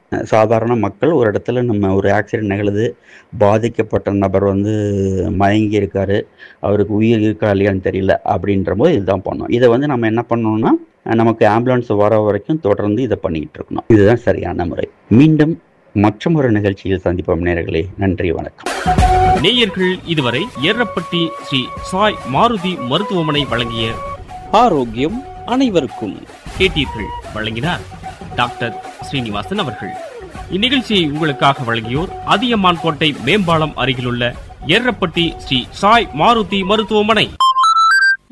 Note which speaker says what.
Speaker 1: சாதாரண மக்கள் ஒரு இடத்துல நம்ம ஒரு ஆக்சிடென்ட் நிகழுது பாதிக்கப்பட்ட நபர் வந்து மயங்கி இருக்காரு அவருக்கு உயிர் இருக்கா இல்லையான்னு தெரியல அப்படின்ற போது இதுதான் பண்ணோம் இதை வந்து நம்ம என்ன பண்ணணும்னா நமக்கு ஆம்புலன்ஸ் வர வரைக்கும் தொடர்ந்து இதை பண்ணிக்கிட்டு இருக்கணும் இதுதான் சரியான முறை மீண்டும் மற்றொரு நிகழ்ச்சியில் சந்திப்போம் நேர்களே நன்றி வணக்கம்
Speaker 2: நேயர்கள் இதுவரை ஏரப்பட்டி ஸ்ரீ சாய் மாருதி மருத்துவமனை வழங்கிய
Speaker 3: ஆரோக்கியம் அனைவருக்கும்
Speaker 2: கேட்டீர்கள் வழங்கினார் டாக்டர் ஸ்ரீனிவாசன் அவர்கள் இந்நிகழ்ச்சியை உங்களுக்காக வழங்கியோர் அதியமான் கோட்டை மேம்பாலம் அருகிலுள்ள ஏரப்பட்டி ஸ்ரீ சாய் மாருதி மருத்துவமனை